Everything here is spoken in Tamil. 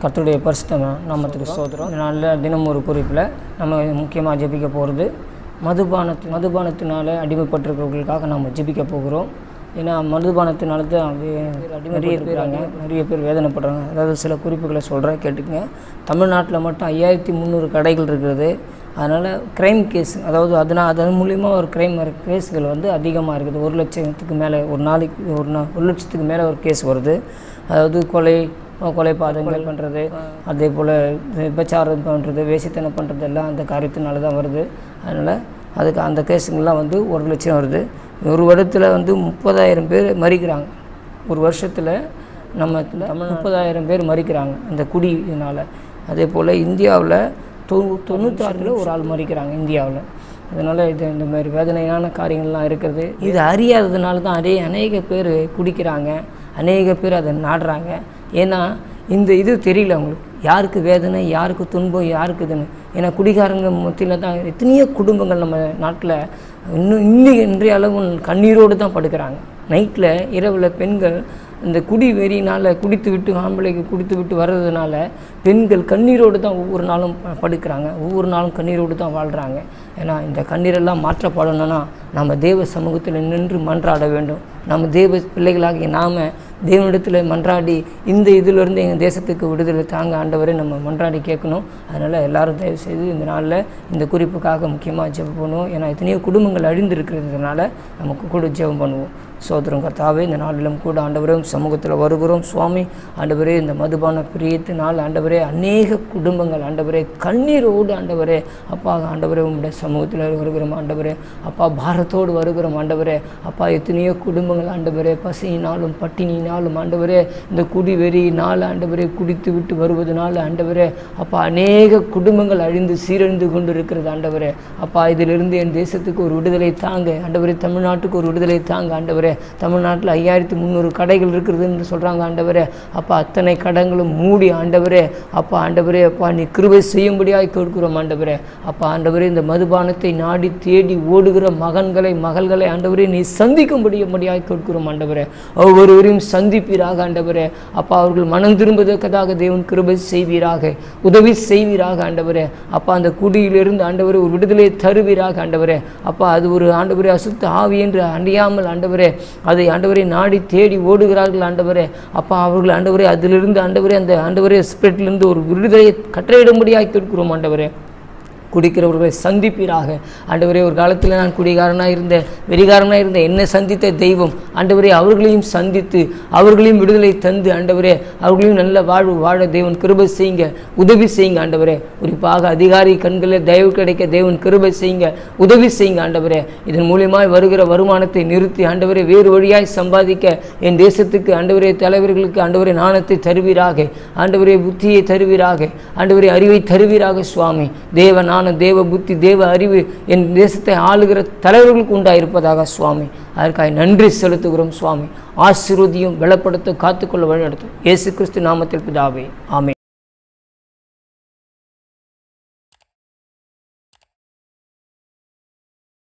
கர்த்தருடைய பரிசுத்த நாமத்துக்கு சோதரம் நல்ல தினம் ஒரு குறிப்பில் நம்ம முக்கியமாக ஜெபிக்க போகிறது மதுபானத்து மதுபானத்தினால அடிமைப்பட்டிருக்கிறவர்களுக்காக நம்ம ஜெபிக்க போகிறோம் ஏன்னா மதுபானத்தினால தான் நிறைய இருக்கிறாங்க நிறைய பேர் வேதனைப்படுறாங்க அதாவது சில குறிப்புகளை சொல்கிறேன் கேட்டுக்கங்க தமிழ்நாட்டில் மட்டும் ஐயாயிரத்தி முந்நூறு கடைகள் இருக்கிறது அதனால் க்ரைம் கேஸ் அதாவது அதனால் அதன் மூலிமா ஒரு க்ரைம் கேஸுகள் வந்து அதிகமாக இருக்குது ஒரு லட்சத்துக்கு மேலே ஒரு நாளைக்கு ஒரு நா ஒரு லட்சத்துக்கு மேலே ஒரு கேஸ் வருது அதாவது கொலை கொலை பாதங்கள் பண்ணுறது அதே போல் விபச்சாரம் பண்ணுறது வேசித்தனம் பண்ணுறது எல்லாம் அந்த காரியத்தினால தான் வருது அதனால் அதுக்கு அந்த கேஸுங்கெல்லாம் வந்து ஒரு லட்சம் வருது ஒரு வருடத்தில் வந்து முப்பதாயிரம் பேர் மறிக்கிறாங்க ஒரு வருஷத்தில் நம்ம தமிழ் முப்பதாயிரம் பேர் மறிக்கிறாங்க இந்த குடியினால் அதே போல் இந்தியாவில் தொ தொண்ணூத்தாறில் ஒரு ஆள் மறிக்கிறாங்க இந்தியாவில் அதனால் இது இந்த மாதிரி வேதனையான காரியங்கள்லாம் இருக்கிறது இது அறியாததுனால தான் அதே அநேக பேர் குடிக்கிறாங்க அநேக பேர் அதை நாடுறாங்க ஏன்னா இந்த இது தெரியல அவங்களுக்கு யாருக்கு வேதனை யாருக்கு துன்பம் யாருக்கு இதுன்னு ஏன்னா குடிகாரங்க மத்தியில் தான் எத்தனையோ குடும்பங்கள் நம்ம நாட்டில் இன்னும் இன்னும் இன்றைய அளவு கண்ணீரோடு தான் படுக்கிறாங்க நைட்டில் இரவில் பெண்கள் இந்த குடி வெறியினால் குடித்து விட்டு ஆம்பளைக்கு குடித்து விட்டு வர்றதுனால பெண்கள் கண்ணீரோடு தான் ஒவ்வொரு நாளும் ப- படுக்கிறாங்க ஒவ்வொரு நாளும் கண்ணீரோடு தான் வாழ்கிறாங்க ஏன்னா இந்த கண்ணீரெல்லாம் மாற்றப்படணும்னா நம்ம தேவ சமூகத்தில் நின்று மன்றாட வேண்டும் நம்ம தேவ பிள்ளைகளாகிய நாம் தேவனிடத்தில் மன்றாடி இந்த இதிலிருந்து எங்கள் தேசத்துக்கு விடுதலை தாங்க ஆண்டவரை நம்ம மன்றாடி கேட்கணும் அதனால் எல்லாரும் தயவு செய்து இந்த நாளில் இந்த குறிப்புக்காக முக்கியமாக ஜெபம் பண்ணுவோம் ஏன்னா எத்தனையோ குடும்பங்கள் அழிந்திருக்கிறதுனால நமக்கு கூட ஜெபம் பண்ணுவோம் சோதரம் கர்த்தாவே இந்த நாளிலும் கூட ஆண்டவரும் சமூகத்தில் வருகிறோம் சுவாமி ஆண்டவரே இந்த மதுபான பிரியத்தினால் ஆண்டவரே அநேக குடும்பங்கள் ஆண்டவரே கண்ணீரோடு ஆண்டவரே அப்பா ஆண்டவரே உங்களுடைய சமூகத்தில் வருகிறோம் ஆண்டவரே அப்பா பாரத்தோடு வருகிறோம் ஆண்டவரே அப்பா எத்தனையோ குடும்பங்கள் ஆண்டவரே பசியினாலும் பட்டினியினாலும் ஆண்டவரே இந்த குடி வெறியினால் ஆண்டவரே குடித்து விட்டு வருவதனால ஆண்டவரே அப்பா அநேக குடும்பங்கள் அழிந்து சீரழிந்து கொண்டு இருக்கிறது ஆண்டவரே அப்பா இதிலிருந்து என் தேசத்துக்கு ஒரு விடுதலை தாங்க ஆண்டவரே தமிழ்நாட்டுக்கு ஒரு விடுதலை தாங்க ஆண்டவரே தமிழ்நாட்டில் ஐயாயிரத்தி முந்நூறு கடைகள் இருக்கிறதுன்னு சொல்கிறாங்க ஆண்டவரே அப்பா அத்தனை கடங்களும் மூடி ஆண்டவரே அப்பா ஆண்டவரே அப்பா நீ கிருபை செய்யும்படியாய் கேட்கிறோம் ஆண்டவரே அப்பா ஆண்டவரே இந்த மதுபானத்தை நாடி தேடி ஓடுகிற மகன்களை மகள்களை ஆண்டவரே நீ சந்திக்கும்படியும்படியாய் கேட்கிறோம் ஆண்டவரே ஒவ்வொருவரையும் சந்திப்பீராக ஆண்டவரே அப்பா அவர்கள் மனம் திரும்புவதற்காக தேவன் கிருபை செய்வீராக உதவி செய்வீராக ஆண்டவரே அப்பா அந்த குடியிலிருந்து ஆண்டவரே ஒரு விடுதலை தருவீராக ஆண்டவரே அப்பா அது ஒரு ஆண்டவரே அசுத்த ஆவி என்று அறியாமல் ஆண்டவரே அதை ஆண்டவரை நாடி தேடி ஓடுகிறார்கள் ஆண்டவரே அப்பா அவர்கள் ஆண்டவரே அதிலிருந்து ஆண்டவரே அந்த ஆண்டவரே ஸ்பிரிட்லேருந்து ஒரு விடுதலையை கட்டளையிடும்படியாய் கேட்கிறோம் ஆண்டவரே குடிக்கிறவர்களை சந்திப்பீராக ஆண்டவரே ஒரு காலத்தில் நான் குடிகாரனாக இருந்த வெறிகாரனாக இருந்த என்னை சந்தித்த தெய்வம் ஆண்டவரே அவர்களையும் சந்தித்து அவர்களையும் விடுதலை தந்து ஆண்டவரே அவர்களையும் நல்ல வாழ்வு வாழ தேவன் கிருபை செய்யுங்க உதவி செய்யுங்க ஆண்டவரே குறிப்பாக அதிகாரி கண்களில் தயவு கிடைக்க தேவன் கிருபை செய்யுங்க உதவி செய்யுங்க ஆண்டவரே இதன் மூலியமாய் வருகிற வருமானத்தை நிறுத்தி ஆண்டவரே வேறு வழியாய் சம்பாதிக்க என் தேசத்துக்கு ஆண்டவரே தலைவர்களுக்கு ஆண்டவரே நாணத்தை தருவீராக ஆண்டவரே புத்தியை தருவீராக ஆண்டவரே அறிவை தருவீராக சுவாமி தேவ ஞானம் தேவ புத்தி தேவ அறிவு என் தேசத்தை ஆளுகிற தலைவர்களுக்கு உண்டாயிருப்பதாக சுவாமி அதற்காக நன்றி செலுத்துகிறோம் சுவாமி ஆசீர்வதியும் பலப்படுத்த காத்துக்கொள்ள வழிநடத்தும் இயேசு கிறிஸ்து நாமத்தில் பிதாவே ஆமென்